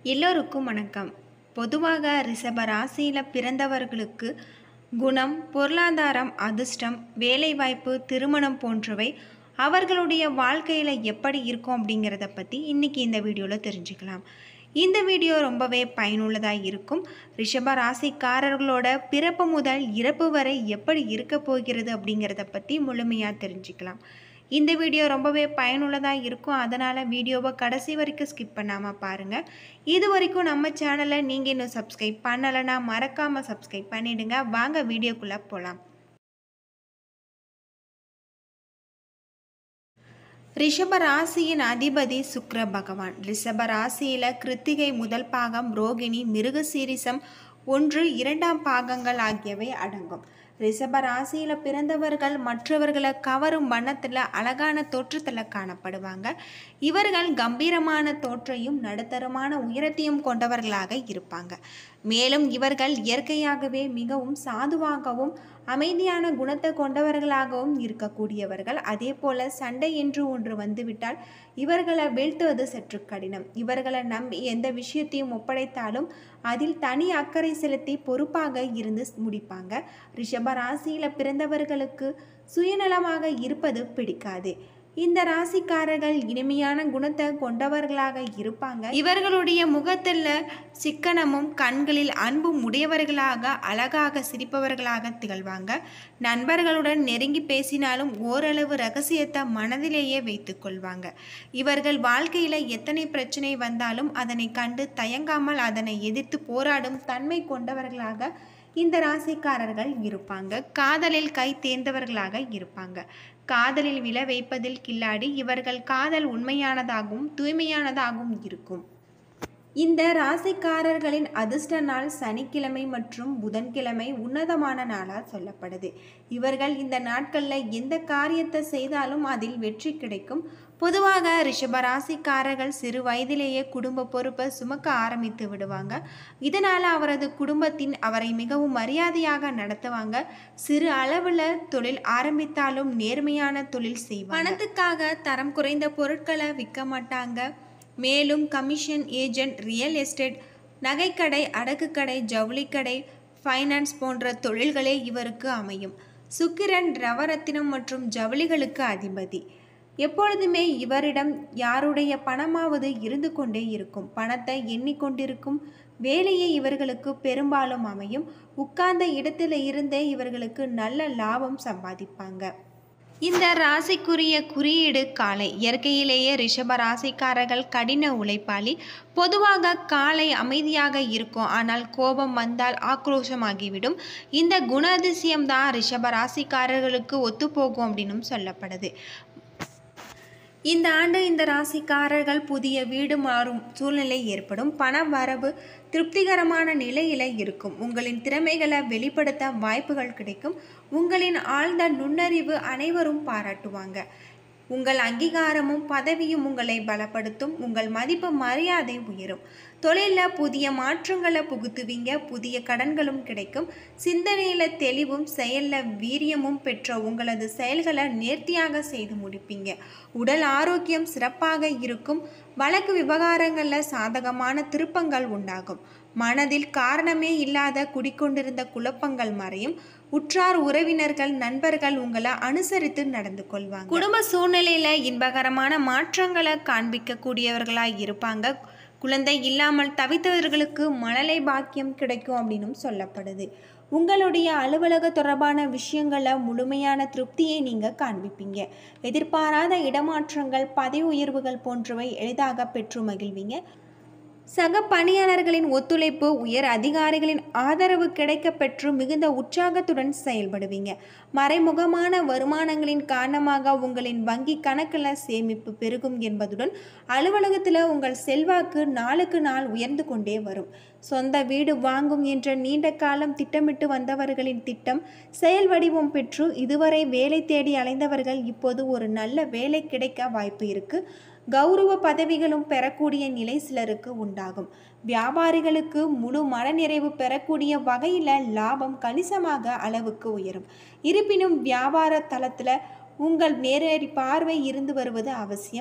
எல்லோருக்கும் வணக்கம் பொதுவாக ரிஷப ராசியில் பிறந்தவர்களுக்கு குணம் பொருளாதாரம் அதிர்ஷ்டம் வேலைவாய்ப்பு திருமணம் போன்றவை அவர்களுடைய வாழ்க்கையில் எப்படி இருக்கும் அப்படிங்கிறத பற்றி இன்றைக்கி இந்த வீடியோவில் தெரிஞ்சுக்கலாம் இந்த வீடியோ ரொம்பவே பயனுள்ளதாக இருக்கும் ரிஷப ராசிக்காரர்களோட பிறப்பு முதல் இறப்பு வரை எப்படி இருக்க போகிறது அப்படிங்கிறத பற்றி முழுமையாக தெரிஞ்சுக்கலாம் இந்த வீடியோ ரொம்பவே பயனுள்ளதாக இருக்கும் அதனால் வீடியோவை கடைசி வரைக்கும் ஸ்கிப் பண்ணாமல் பாருங்கள் இது வரைக்கும் நம்ம சேனலை நீங்கள் இன்னும் சப்ஸ்கிரைப் பண்ணலைன்னா மறக்காமல் சப்ஸ்கிரைப் பண்ணிடுங்க வாங்க வீடியோக்குள்ளே போகலாம் ரிஷப ராசியின் அதிபதி சுக்கிர பகவான் ரிஷப ராசியில் கிருத்திகை முதல் பாகம் ரோகிணி மிருகசீரிசம் ஒன்று இரண்டாம் பாகங்கள் ஆகியவை அடங்கும் ரிஷப ராசியில் பிறந்தவர்கள் மற்றவர்களை கவரும் வண்ணத்தில் அழகான தோற்றத்தில் காணப்படுவாங்க இவர்கள் கம்பீரமான தோற்றையும் நடுத்தரமான உயரத்தையும் கொண்டவர்களாக இருப்பாங்க மேலும் இவர்கள் இயற்கையாகவே மிகவும் சாதுவாகவும் அமைதியான குணத்தை கொண்டவர்களாகவும் இருக்கக்கூடியவர்கள் அதே போல சண்டை என்று ஒன்று வந்துவிட்டால் இவர்களை வீழ்த்துவது சற்று கடினம் இவர்களை நம்பி எந்த விஷயத்தையும் ஒப்படைத்தாலும் அதில் தனி அக்கறை செலுத்தி பொறுப்பாக இருந்து முடிப்பாங்க ரிஷப ராசியில் பிறந்தவர்களுக்கு சுயநலமாக இருப்பது பிடிக்காது இந்த ராசிக்காரர்கள் இனிமையான குணத்தை கொண்டவர்களாக இருப்பாங்க இவர்களுடைய முகத்தில் சிக்கனமும் கண்களில் அன்பும் உடையவர்களாக அழகாக சிரிப்பவர்களாக திகழ்வாங்க நண்பர்களுடன் நெருங்கி பேசினாலும் ஓரளவு ரகசியத்தை மனதிலேயே வைத்து கொள்வாங்க இவர்கள் வாழ்க்கையில் எத்தனை பிரச்சனை வந்தாலும் அதனை கண்டு தயங்காமல் அதனை எதிர்த்து போராடும் தன்மை கொண்டவர்களாக இந்த ராசிக்காரர்கள் இருப்பாங்க காதலில் கை தேர்ந்தவர்களாக இருப்பாங்க காதலில் விழ வைப்பதில் கில்லாடி இவர்கள் காதல் உண்மையானதாகவும் தூய்மையானதாகவும் இருக்கும் இந்த ராசிக்காரர்களின் அதிர்ஷ்ட நாள் சனிக்கிழமை மற்றும் புதன்கிழமை உன்னதமான நாளாக சொல்லப்படுது இவர்கள் இந்த நாட்களில் எந்த காரியத்தை செய்தாலும் அதில் வெற்றி கிடைக்கும் பொதுவாக ரிஷப ராசிக்காரர்கள் சிறு வயதிலேயே குடும்ப பொறுப்பை சுமக்க ஆரம்பித்து விடுவாங்க இதனால் அவரது குடும்பத்தின் அவரை மிகவும் மரியாதையாக நடத்துவாங்க சிறு அளவில் தொழில் ஆரம்பித்தாலும் நேர்மையான தொழில் செய்வாங்க பணத்துக்காக தரம் குறைந்த பொருட்களை விற்க மாட்டாங்க மேலும் கமிஷன் ஏஜென்ட் ரியல் எஸ்டேட் நகைக்கடை அடகுக்கடை ஜவுளிக்கடை ஃபைனான்ஸ் போன்ற தொழில்களே இவருக்கு அமையும் சுக்கிரன் ரவரத்தினம் மற்றும் ஜவுளிகளுக்கு அதிபதி எப்பொழுதுமே இவரிடம் யாருடைய பணமாவது இருந்து கொண்டே இருக்கும் பணத்தை எண்ணிக்கொண்டிருக்கும் வேலையே இவர்களுக்கு பெரும்பாலும் அமையும் உட்கார்ந்த இடத்துல இருந்தே இவர்களுக்கு நல்ல லாபம் சம்பாதிப்பாங்க இந்த ராசிக்குரிய குறியீடு காலை இயற்கையிலேயே ரிஷப ராசிக்காரர்கள் கடின உழைப்பாளி பொதுவாக காலை அமைதியாக இருக்கும் ஆனால் கோபம் வந்தால் ஆக்ரோஷமாகிவிடும் இந்த குணாதிசயம்தான் ரிஷப ராசிக்காரர்களுக்கு ஒத்துப்போகும் அப்படின்னும் சொல்லப்படுது இந்த ஆண்டு இந்த ராசிக்காரர்கள் புதிய வீடு மாறும் சூழ்நிலை ஏற்படும் பண வரவு திருப்திகரமான நிலையில் இருக்கும் உங்களின் திறமைகளை வெளிப்படுத்த வாய்ப்புகள் கிடைக்கும் உங்களின் ஆழ்ந்த நுண்ணறிவு அனைவரும் பாராட்டுவாங்க உங்கள் அங்கீகாரமும் பதவியும் உங்களை பலப்படுத்தும் உங்கள் மதிப்பு மரியாதை உயரும் தொழிலில் புதிய மாற்றங்களை புகுத்துவீங்க புதிய கடன்களும் கிடைக்கும் சிந்தனையில் தெளிவும் செயலில் வீரியமும் பெற்ற உங்களது செயல்களை நேர்த்தியாக செய்து முடிப்பீங்க உடல் ஆரோக்கியம் சிறப்பாக இருக்கும் வழக்கு விவகாரங்களில் சாதகமான திருப்பங்கள் உண்டாகும் மனதில் காரணமே இல்லாத குடிக்கொண்டிருந்த குழப்பங்கள் மறையும் உற்றார் உறவினர்கள் நண்பர்கள் உங்களை அனுசரித்து நடந்து கொள்வாங்க குடும்ப சூழ்நிலையில் இன்பகரமான மாற்றங்களை காண்பிக்கக்கூடியவர்களாக இருப்பாங்க குழந்தை இல்லாமல் தவித்தவர்களுக்கு மழலை பாக்கியம் கிடைக்கும் அப்படின்னும் சொல்லப்படுது உங்களுடைய அலுவலக தொடர்பான விஷயங்களில் முழுமையான திருப்தியை நீங்கள் காண்பிப்பீங்க எதிர்பாராத இடமாற்றங்கள் பதவி உயர்வுகள் போன்றவை எளிதாக பெற்று மகிழ்வீங்க சக பணியாளர்களின் ஒத்துழைப்பு உயர் அதிகாரிகளின் ஆதரவு கிடைக்க பெற்று மிகுந்த உற்சாகத்துடன் செயல்படுவீங்க மறைமுகமான வருமானங்களின் காரணமாக உங்களின் வங்கி கணக்கில் சேமிப்பு பெருகும் என்பதுடன் அலுவலகத்தில் உங்கள் செல்வாக்கு நாளுக்கு நாள் உயர்ந்து கொண்டே வரும் சொந்த வீடு வாங்கும் என்ற நீண்ட காலம் திட்டமிட்டு வந்தவர்களின் திட்டம் செயல் வடிவம் பெற்று இதுவரை வேலை தேடி அலைந்தவர்கள் இப்போது ஒரு நல்ல வேலை கிடைக்க வாய்ப்பு இருக்குது கௌரவ பதவிகளும் பெறக்கூடிய நிலை சிலருக்கு உண்டாகும் வியாபாரிகளுக்கு முழு மனநிறைவு பெறக்கூடிய வகையில் லாபம் கணிசமாக அளவுக்கு உயரும் இருப்பினும் வியாபார தளத்தில் உங்கள் நேரடி பார்வை இருந்து வருவது அவசியம்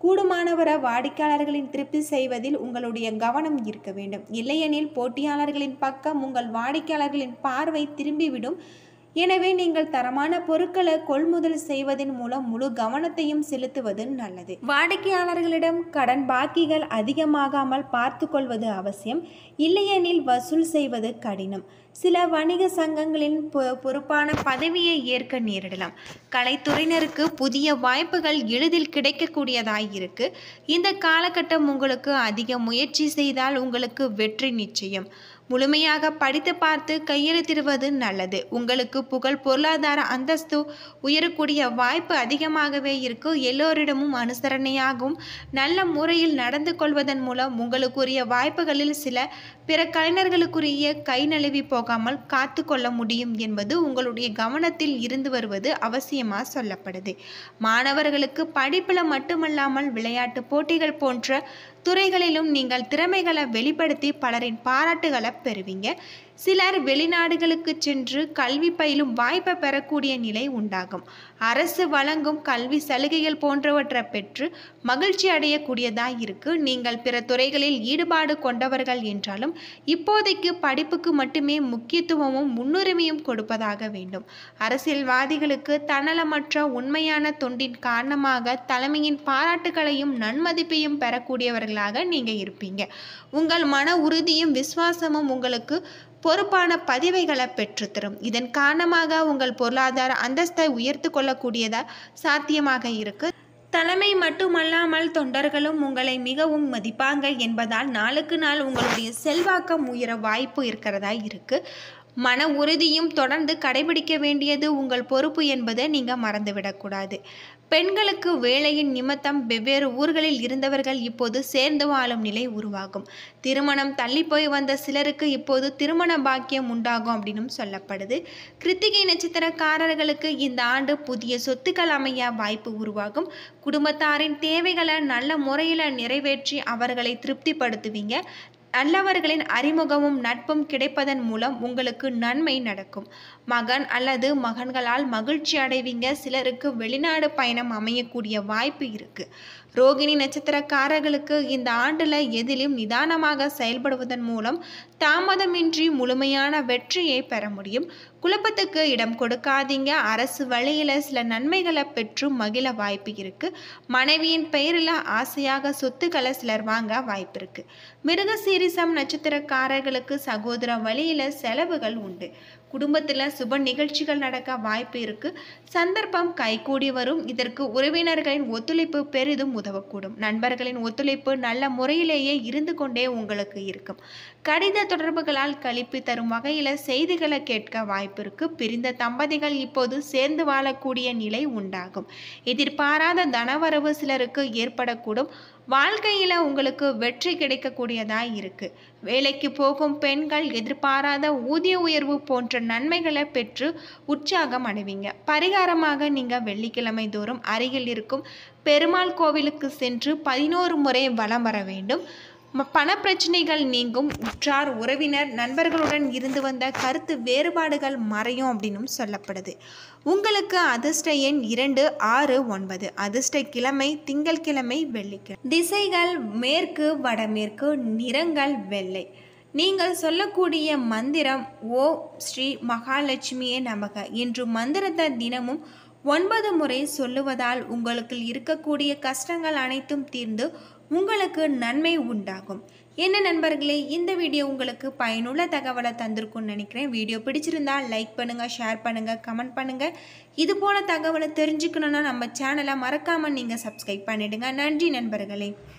கூடுமானவரை வாடிக்கையாளர்களின் திருப்தி செய்வதில் உங்களுடைய கவனம் இருக்க வேண்டும் இல்லையெனில் போட்டியாளர்களின் பக்கம் உங்கள் வாடிக்கையாளர்களின் பார்வை திரும்பிவிடும் எனவே நீங்கள் தரமான பொருட்களை கொள்முதல் செய்வதன் மூலம் முழு கவனத்தையும் செலுத்துவது நல்லது வாடிக்கையாளர்களிடம் கடன் பாக்கிகள் அதிகமாகாமல் பார்த்து கொள்வது அவசியம் இல்லையெனில் வசூல் செய்வது கடினம் சில வணிக சங்கங்களின் பொ- பொறுப்பான பதவியை ஏற்க நேரிடலாம் கலைத்துறையினருக்கு புதிய வாய்ப்புகள் எளிதில் கிடைக்கக்கூடியதாய் இருக்கு இந்த காலகட்டம் உங்களுக்கு அதிக முயற்சி செய்தால் உங்களுக்கு வெற்றி நிச்சயம் முழுமையாக படித்து பார்த்து கையெழுத்திடுவது நல்லது உங்களுக்கு புகழ் பொருளாதார அந்தஸ்து உயரக்கூடிய வாய்ப்பு அதிகமாகவே இருக்கு எல்லோரிடமும் அனுசரணையாகவும் நல்ல முறையில் நடந்து கொள்வதன் மூலம் உங்களுக்குரிய வாய்ப்புகளில் சில பிற கலைஞர்களுக்குரிய கை நழுவி போகாமல் காத்து கொள்ள முடியும் என்பது உங்களுடைய கவனத்தில் இருந்து வருவது அவசியமாக சொல்லப்படுது மாணவர்களுக்கு படிப்பில் மட்டுமல்லாமல் விளையாட்டு போட்டிகள் போன்ற துறைகளிலும் நீங்கள் திறமைகளை வெளிப்படுத்தி பலரின் பாராட்டுகளை பெறுவீங்க சிலர் வெளிநாடுகளுக்கு சென்று கல்வி பயிலும் வாய்ப்பை பெறக்கூடிய நிலை உண்டாகும் அரசு வழங்கும் கல்வி சலுகைகள் போன்றவற்றை பெற்று மகிழ்ச்சி அடையக்கூடியதாக இருக்கு நீங்கள் பிற துறைகளில் ஈடுபாடு கொண்டவர்கள் என்றாலும் இப்போதைக்கு படிப்புக்கு மட்டுமே முக்கியத்துவமும் முன்னுரிமையும் கொடுப்பதாக வேண்டும் அரசியல்வாதிகளுக்கு தன்னலமற்ற உண்மையான தொண்டின் காரணமாக தலைமையின் பாராட்டுகளையும் நன்மதிப்பையும் பெறக்கூடியவர்களாக நீங்கள் இருப்பீங்க உங்கள் மன உறுதியும் விசுவாசமும் உங்களுக்கு பொறுப்பான பதிவைகளை பெற்றுத்தரும் இதன் காரணமாக உங்கள் பொருளாதார அந்தஸ்தை உயர்த்து கொள்ளக்கூடியதா சாத்தியமாக இருக்கு தலைமை மட்டுமல்லாமல் தொண்டர்களும் உங்களை மிகவும் மதிப்பாங்க என்பதால் நாளுக்கு நாள் உங்களுடைய செல்வாக்கம் உயர வாய்ப்பு இருக்கிறதா இருக்கு மன உறுதியும் தொடர்ந்து கடைபிடிக்க வேண்டியது உங்கள் பொறுப்பு என்பதை நீங்கள் மறந்துவிடக்கூடாது பெண்களுக்கு வேலையின் நிமித்தம் வெவ்வேறு ஊர்களில் இருந்தவர்கள் இப்போது சேர்ந்து வாழும் நிலை உருவாகும் திருமணம் தள்ளி போய் வந்த சிலருக்கு இப்போது திருமண பாக்கியம் உண்டாகும் அப்படின்னும் சொல்லப்படுது கிருத்திகை நட்சத்திரக்காரர்களுக்கு இந்த ஆண்டு புதிய சொத்துக்கள் அமைய வாய்ப்பு உருவாகும் குடும்பத்தாரின் தேவைகளை நல்ல முறையில் நிறைவேற்றி அவர்களை திருப்திப்படுத்துவீங்க நல்லவர்களின் அறிமுகமும் நட்பும் கிடைப்பதன் மூலம் உங்களுக்கு நன்மை நடக்கும் மகன் அல்லது மகன்களால் மகிழ்ச்சி அடைவீங்க சிலருக்கு வெளிநாடு பயணம் அமையக்கூடிய வாய்ப்பு இருக்கு ரோகிணி நட்சத்திரக்காரர்களுக்கு இந்த ஆண்டில் எதிலும் நிதானமாக செயல்படுவதன் மூலம் தாமதமின்றி முழுமையான வெற்றியை பெற முடியும் குழப்பத்துக்கு இடம் கொடுக்காதீங்க அரசு வழியில் சில நன்மைகளை பெற்று மகிழ வாய்ப்பு இருக்கு மனைவியின் பெயரில் ஆசையாக சொத்துக்களை சிலர் வாங்க வாய்ப்பு இருக்கு மிருகசீரிசம் நட்சத்திரக்காரர்களுக்கு சகோதர வழியில் செலவுகள் உண்டு குடும்பத்தில் சுப நிகழ்ச்சிகள் நடக்க வாய்ப்பு இருக்கு சந்தர்ப்பம் கைகூடி வரும் இதற்கு உறவினர்களின் ஒத்துழைப்பு பெரிதும் உதவக்கூடும் நண்பர்களின் ஒத்துழைப்பு நல்ல முறையிலேயே இருந்து கொண்டே உங்களுக்கு இருக்கும் கடித தொடர்புகளால் கழிப்பு தரும் வகையில் செய்திகளை கேட்க வாய்ப்பு இருக்கு பிரிந்த தம்பதிகள் இப்போது சேர்ந்து வாழக்கூடிய நிலை உண்டாகும் எதிர்பாராத தனவரவு சிலருக்கு ஏற்படக்கூடும் வாழ்க்கையில் உங்களுக்கு வெற்றி கிடைக்கக்கூடியதாக இருக்கு வேலைக்கு போகும் பெண்கள் எதிர்பாராத ஊதிய உயர்வு போன்ற நன்மைகளை பெற்று உற்சாகம் அடைவீங்க பரிகாரமாக நீங்கள் வெள்ளிக்கிழமை தோறும் அருகில் இருக்கும் பெருமாள் கோவிலுக்கு சென்று பதினோரு முறை வலம் வர வேண்டும் ம- பணப்பிரச்சனைகள் நீங்கும் உற்றார் உறவினர் நண்பர்களுடன் இருந்து வந்த கருத்து வேறுபாடுகள் மறையும் அப்படின்னும் சொல்லப்படுது உங்களுக்கு அதிர்ஷ்ட எண் இரண்டு ஆறு ஒன்பது அதிர்ஷ்ட கிழமை திங்கட்கிழமை வெள்ளிக்கிழமை திசைகள் மேற்கு வடமேற்கு நிறங்கள் வெள்ளை நீங்கள் சொல்லக்கூடிய மந்திரம் ஓ ஸ்ரீ மகாலட்சுமியே நமக என்று மந்திரத்தை தினமும் ஒன்பது முறை சொல்லுவதால் உங்களுக்கு இருக்கக்கூடிய கஷ்டங்கள் அனைத்தும் தீர்ந்து உங்களுக்கு நன்மை உண்டாகும் என்ன நண்பர்களே இந்த வீடியோ உங்களுக்கு பயனுள்ள தகவலை தந்திருக்கும்னு நினைக்கிறேன் வீடியோ பிடிச்சிருந்தா லைக் பண்ணுங்கள் ஷேர் பண்ணுங்கள் கமெண்ட் பண்ணுங்கள் இது போல தகவலை தெரிஞ்சுக்கணுன்னா நம்ம சேனலை மறக்காமல் நீங்கள் சப்ஸ்கிரைப் பண்ணிடுங்க நன்றி நண்பர்களே